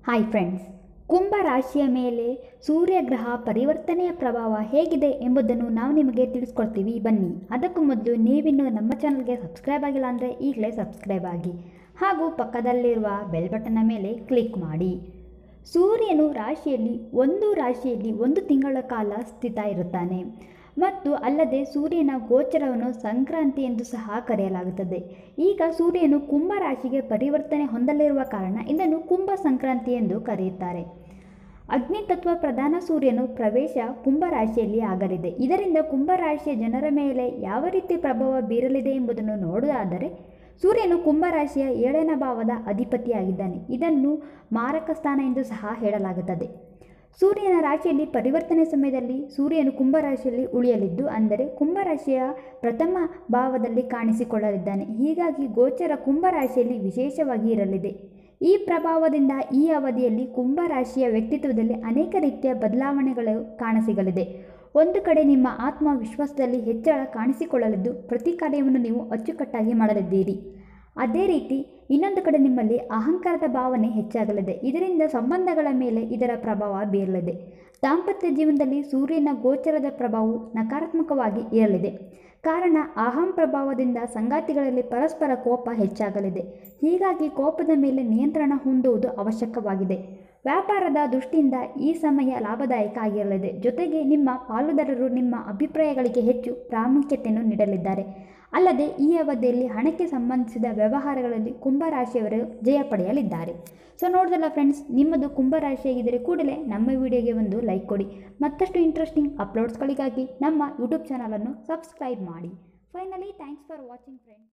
hi friends ಕುಂಭ ರಾಶಿಯ ಮೇಲೆ ಸೂರ್ಯಗ್ರಹ ಪರಿವರ್ತನೆಯ ಪ್ರಭಾವ ಹೇಗಿದೆ ಎಂಬುದನ್ನು ನಾವು ನಿಮಗೆ ತಿಳಿಸ್ಕೊಡ್ತೀವಿ ಬನ್ನಿ ಅದಕ್ಕೂ ಮೊದಲು ನೀವಿನ್ನು ನಮ್ಮ ಚಾನಲ್ಗೆ ಸಬ್ಸ್ಕ್ರೈಬ್ ಆಗಿಲ್ಲ ಅಂದರೆ ಈಗಲೇ ಸಬ್ಸ್ಕ್ರೈಬ್ ಆಗಿ ಹಾಗೂ ಪಕ್ಕದಲ್ಲಿರುವ ಬೆಲ್ ಬಟನ್ನ ಮೇಲೆ ಕ್ಲಿಕ್ ಮಾಡಿ ಸೂರ್ಯನು ರಾಶಿಯಲ್ಲಿ ಒಂದು ರಾಶಿಯಲ್ಲಿ ಒಂದು ತಿಂಗಳ ಕಾಲ ಸ್ಥಿತ ಇರುತ್ತಾನೆ ಮತ್ತು ಅಲ್ಲದೆ ಸೂರ್ಯನ ಗೋಚರವನ್ನು ಸಂಕ್ರಾಂತಿ ಎಂದು ಸಹ ಕರೆಯಲಾಗುತ್ತದೆ ಈಗ ಸೂರ್ಯನು ಕುಂಭ ರಾಶಿಗೆ ಪರಿವರ್ತನೆ ಹೊಂದಲಿರುವ ಕಾರಣ ಇದನ್ನು ಕುಂಭ ಸಂಕ್ರಾಂತಿ ಎಂದು ಕರೆಯುತ್ತಾರೆ ಅಗ್ನಿತತ್ವ ಪ್ರಧಾನ ಸೂರ್ಯನು ಪ್ರವೇಶ ಕುಂಭ ರಾಶಿಯಲ್ಲಿ ಆಗಲಿದೆ ಇದರಿಂದ ಕುಂಭ ರಾಶಿಯ ಜನರ ಮೇಲೆ ಯಾವ ರೀತಿ ಪ್ರಭಾವ ಬೀರಲಿದೆ ಎಂಬುದನ್ನು ನೋಡುವುದಾದರೆ ಸೂರ್ಯನು ಕುಂಭ ರಾಶಿಯ ಏಳನೇ ಭಾವದ ಅಧಿಪತಿಯಾಗಿದ್ದಾನೆ ಇದನ್ನು ಮಾರಕ ಸ್ಥಾನ ಎಂದು ಸಹ ಹೇಳಲಾಗುತ್ತದೆ ಸೂರ್ಯನ ರಾಶಿಯಲ್ಲಿ ಪರಿವರ್ತನೆ ಸಮಯದಲ್ಲಿ ಸೂರ್ಯನು ಕುಂಭ ರಾಶಿಯಲ್ಲಿ ಉಳಿಯಲಿದ್ದು ಅಂದರೆ ಕುಂಭ ರಾಶಿಯ ಪ್ರಥಮ ಭಾವದಲ್ಲಿ ಕಾಣಿಸಿಕೊಳ್ಳಲಿದ್ದಾನೆ ಹೀಗಾಗಿ ಗೋಚರ ಕುಂಭ ರಾಶಿಯಲ್ಲಿ ವಿಶೇಷವಾಗಿ ಇರಲಿದೆ ಈ ಪ್ರಭಾವದಿಂದ ಈ ಅವಧಿಯಲ್ಲಿ ಕುಂಭ ರಾಶಿಯ ವ್ಯಕ್ತಿತ್ವದಲ್ಲಿ ಅನೇಕ ರೀತಿಯ ಬದಲಾವಣೆಗಳು ಕಾಣಸಿಗಲಿದೆ ಒಂದು ಕಡೆ ನಿಮ್ಮ ಆತ್ಮವಿಶ್ವಾಸದಲ್ಲಿ ಹೆಚ್ಚಳ ಕಾಣಿಸಿಕೊಳ್ಳಲಿದ್ದು ಪ್ರತಿ ಕಾರ್ಯವನ್ನು ನೀವು ಅಚ್ಚುಕಟ್ಟಾಗಿ ಮಾಡಲಿದ್ದೀರಿ ಅದೇ ರೀತಿ ಇನ್ನೊಂದು ಕಡೆ ನಿಮ್ಮಲ್ಲಿ ಅಹಂಕಾರದ ಭಾವನೆ ಹೆಚ್ಚಾಗಲಿದೆ ಇದರಿಂದ ಸಂಬಂಧಗಳ ಮೇಲೆ ಇದರ ಪ್ರಭಾವ ಬೀರಲಿದೆ ದಾಂಪತ್ಯ ಜೀವನದಲ್ಲಿ ಸೂರ್ಯನ ಗೋಚರದ ಪ್ರಭಾವವು ನಕಾರಾತ್ಮಕವಾಗಿ ಇರಲಿದೆ ಕಾರಣ ಅಹಂ ಪ್ರಭಾವದಿಂದ ಸಂಗಾತಿಗಳಲ್ಲಿ ಪರಸ್ಪರ ಕೋಪ ಹೆಚ್ಚಾಗಲಿದೆ ಹೀಗಾಗಿ ಕೋಪದ ಮೇಲೆ ನಿಯಂತ್ರಣ ಹೊಂದುವುದು ಅವಶ್ಯಕವಾಗಿದೆ ವ್ಯಾಪಾರದ ದೃಷ್ಟಿಯಿಂದ ಈ ಸಮಯ ಲಾಭದಾಯಕ ಆಗಿರಲಿದೆ ಜೊತೆಗೆ ನಿಮ್ಮ ಪಾಲುದಾರರು ನಿಮ್ಮ ಅಭಿಪ್ರಾಯಗಳಿಗೆ ಹೆಚ್ಚು ಪ್ರಾಮುಖ್ಯತೆಯನ್ನು ನೀಡಲಿದ್ದಾರೆ ಅಲ್ಲದೆ ಈ ಅವಧಿಯಲ್ಲಿ ಹಣಕ್ಕೆ ಸಂಬಂಧಿಸಿದ ವ್ಯವಹಾರಗಳಲ್ಲಿ ಕುಂಭರಾಶಿಯವರು ಜಯ ಪಡೆಯಲಿದ್ದಾರೆ ಸೊ ನೋಡಿದಲ್ಲ ಫ್ರೆಂಡ್ಸ್ ನಿಮ್ಮದು ಕುಂಭರಾಶಿಯಾಗಿದ್ದರೆ ಕೂಡಲೇ ನಮ್ಮ ವಿಡಿಯೋಗೆ ಒಂದು ಲೈಕ್ ಕೊಡಿ ಮತ್ತಷ್ಟು ಇಂಟ್ರೆಸ್ಟಿಂಗ್ ಅಪ್ಲೋಡ್ಸ್ಗಳಿಗಾಗಿ ನಮ್ಮ ಯೂಟ್ಯೂಬ್ ಚಾನಲನ್ನು ಸಬ್ಸ್ಕ್ರೈಬ್ ಮಾಡಿ finally thanks for watching friends